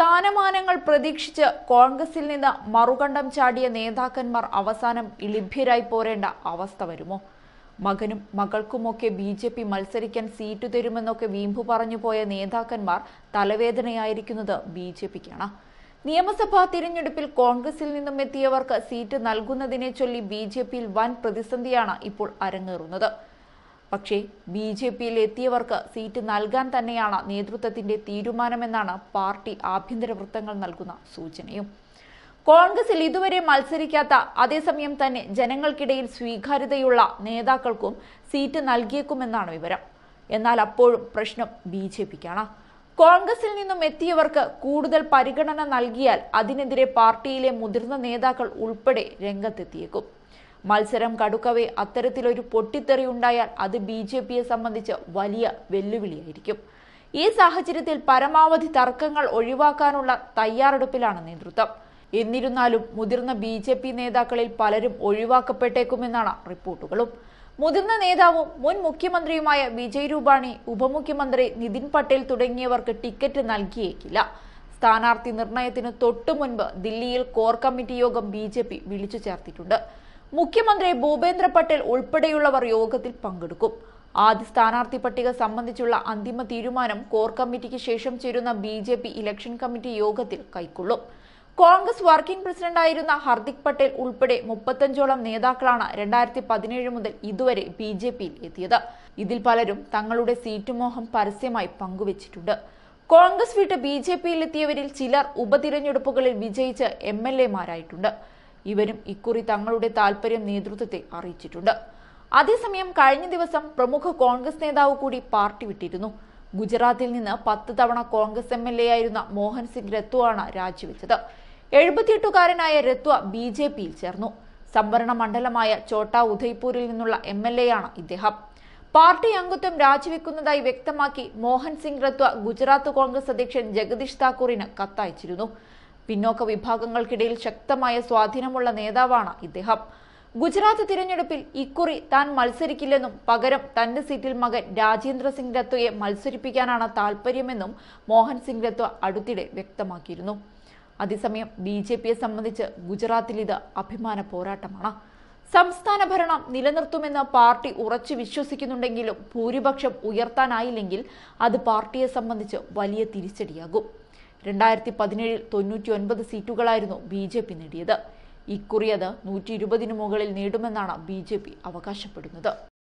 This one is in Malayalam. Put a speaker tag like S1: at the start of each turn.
S1: സ്ഥാനമാനങ്ങൾ പ്രതീക്ഷിച്ച് കോൺഗ്രസിൽ നിന്ന് മറുകണ്ഠം ചാടിയ നേതാക്കന്മാർ അവസാനം ഇളിഭ്യരായി പോരേണ്ട അവസ്ഥ വരുമോ മകനും മകൾക്കുമൊക്കെ ബി ജെ പി മത്സരിക്കാൻ സീറ്റ് തരുമെന്നൊക്കെ വീമ്പു പറഞ്ഞു പോയ നേതാക്കന്മാർ തലവേദനയായിരിക്കുന്നത് ബി ജെ പിക്കാണ് നിയമസഭാ തിരഞ്ഞെടുപ്പിൽ കോൺഗ്രസിൽ നിന്നും എത്തിയവർക്ക് സീറ്റ് നൽകുന്നതിനെ ചൊല്ലി ബി ജെ പിയിൽ വൻ പ്രതിസന്ധിയാണ് ഇപ്പോൾ അരങ്ങേറുന്നത് പക്ഷേ ബി ജെ പിയിൽ എത്തിയവർക്ക് സീറ്റ് നൽകാൻ തന്നെയാണ് നേതൃത്വത്തിന്റെ തീരുമാനമെന്നാണ് പാർട്ടി ആഭ്യന്തര വൃത്തങ്ങൾ നൽകുന്ന സൂചനയും കോൺഗ്രസിൽ ഇതുവരെ മത്സരിക്കാത്ത അതേസമയം തന്നെ ജനങ്ങൾക്കിടയിൽ സ്വീകാര്യതയുള്ള നേതാക്കൾക്കും സീറ്റ് നൽകിയേക്കുമെന്നാണ് വിവരം എന്നാൽ അപ്പോഴും പ്രശ്നം ബി ജെ പിക്കാണ് കോൺഗ്രസിൽ നിന്നും എത്തിയവർക്ക് കൂടുതൽ പരിഗണന നൽകിയാൽ അതിനെതിരെ പാർട്ടിയിലെ മുതിർന്ന നേതാക്കൾ ഉൾപ്പെടെ രംഗത്തെത്തിയേക്കും മത്സരം കടുക്കവേ അത്തരത്തിലൊരു പൊട്ടിത്തെറി ഉണ്ടായാൽ അത് ബി ജെ പിയെ സംബന്ധിച്ച് വലിയ വെല്ലുവിളിയായിരിക്കും ഈ സാഹചര്യത്തിൽ പരമാവധി തർക്കങ്ങൾ ഒഴിവാക്കാനുള്ള തയ്യാറെടുപ്പിലാണ് നേതൃത്വം എന്നിരുന്നാലും മുതിർന്ന ബി ജെ പി നേതാക്കളിൽ പലരും ഒഴിവാക്കപ്പെട്ടേക്കുമെന്നാണ് റിപ്പോർട്ടുകളും മുതിർന്ന നേതാവും മുൻ മുഖ്യമന്ത്രിയുമായ വിജയ് രൂപാണി ഉപമുഖ്യമന്ത്രി നിതിൻ പട്ടേൽ തുടങ്ങിയവർക്ക് ടിക്കറ്റ് നൽകിയേക്കില്ല സ്ഥാനാർത്ഥി നിർണയത്തിന് തൊട്ടു മുൻപ് ദില്ലിയിൽ കോർ കമ്മിറ്റി യോഗം ബി ജെ പി വിളിച്ചു ചേർത്തിട്ടുണ്ട് മുഖ്യമന്ത്രി ഭൂപേന്ദ്ര പട്ടേൽ ഉൾപ്പെടെയുള്ളവർ യോഗത്തിൽ പങ്കെടുക്കും ആദ്യ സ്ഥാനാർത്ഥി പട്ടിക സംബന്ധിച്ചുള്ള അന്തിമ തീരുമാനം കോർ കമ്മിറ്റിക്ക് ശേഷം ചേരുന്ന B J P election committee യോഗത്തിൽ കൈക്കൊള്ളും കോൺഗ്രസ് വർക്കിംഗ് പ്രസിഡന്റായിരുന്ന ഹർദിക് പട്ടേൽ ഉൾപ്പെടെ മുപ്പത്തഞ്ചോളം നേതാക്കളാണ് രണ്ടായിരത്തി പതിനേഴ് മുതൽ ഇതുവരെ ബി ജെ പിയിൽ എത്തിയത് ഇതിൽ പലരും തങ്ങളുടെ സീറ്റ് മോഹം പരസ്യമായി പങ്കുവച്ചിട്ടുണ്ട് കോൺഗ്രസ് വിട്ട് ബി ജെ പിയിലെത്തിയവരിൽ ചിലർ ഉപതിരഞ്ഞെടുപ്പുകളിൽ വിജയിച്ച് എം എൽ എമാരായിട്ടുണ്ട് ഇവരും ഇക്കുറി തങ്ങളുടെ താൽപര്യം നേതൃത്വത്തെ അറിയിച്ചിട്ടുണ്ട് അതേസമയം കഴിഞ്ഞ ദിവസം പ്രമുഖ കോൺഗ്രസ് നേതാവ് കൂടി പാർട്ടി വിട്ടിരുന്നു ഗുജറാത്തിൽ നിന്ന് പത്ത് തവണ കോൺഗ്രസ് എം എൽ എ ആയിരുന്ന മോഹൻ സിംഗ് രത്വയാണ് രാജിവെച്ചത് എഴുപത്തിയെട്ടുകാരനായ രത്വ ബി ജെ പിയിൽ ചേർന്നു സംവരണ മണ്ഡലമായ ചോട്ടാ ഉദയ്പൂരിൽ നിന്നുള്ള എം എൽ എ ആണ് ഇദ്ദേഹം പാർട്ടി അംഗത്വം രാജിവെക്കുന്നതായി വ്യക്തമാക്കി മോഹൻ സിംഗ് രത്വ ഗുജറാത്ത് കോൺഗ്രസ് അധ്യക്ഷൻ ജഗദീഷ് താക്കൂറിന് കത്തയച്ചിരുന്നു പിന്നോക്ക വിഭാഗങ്ങൾക്കിടയിൽ ശക്തമായ സ്വാധീനമുള്ള നേതാവാണ് ഇദ്ദേഹം ഗുജറാത്ത് തിരഞ്ഞെടുപ്പിൽ ഇക്കുറി താൻ മത്സരിക്കില്ലെന്നും പകരം തന്റെ സീറ്റിൽ മകൻ രാജേന്ദ്ര സിംഗ് രത്വയെ മത്സരിപ്പിക്കാനാണ് താൽപര്യമെന്നും മോഹൻ സിംഗ് രത്വ അടുത്തിടെ വ്യക്തമാക്കിയിരുന്നു അതേസമയം ബി ജെ പിയെ സംബന്ധിച്ച് ഗുജറാത്തിൽ ഇത് അഭിമാന പോരാട്ടമാണ് സംസ്ഥാന ഭരണം നിലനിർത്തുമെന്ന് പാർട്ടി ഉറച്ചു വിശ്വസിക്കുന്നുണ്ടെങ്കിലും ഭൂരിപക്ഷം ഉയർത്താനായില്ലെങ്കിൽ അത് പാർട്ടിയെ സംബന്ധിച്ച് വലിയ തിരിച്ചടിയാകും രണ്ടായിരത്തി പതിനേഴിൽ തൊണ്ണൂറ്റി ഒൻപത് സീറ്റുകളായിരുന്നു ബി ജെ പി നേടിയത് ഇക്കുറി അത് നൂറ്റി ഇരുപതിനു മുകളിൽ നേടുമെന്നാണ് ബി ജെ പി അവകാശപ്പെടുന്നത്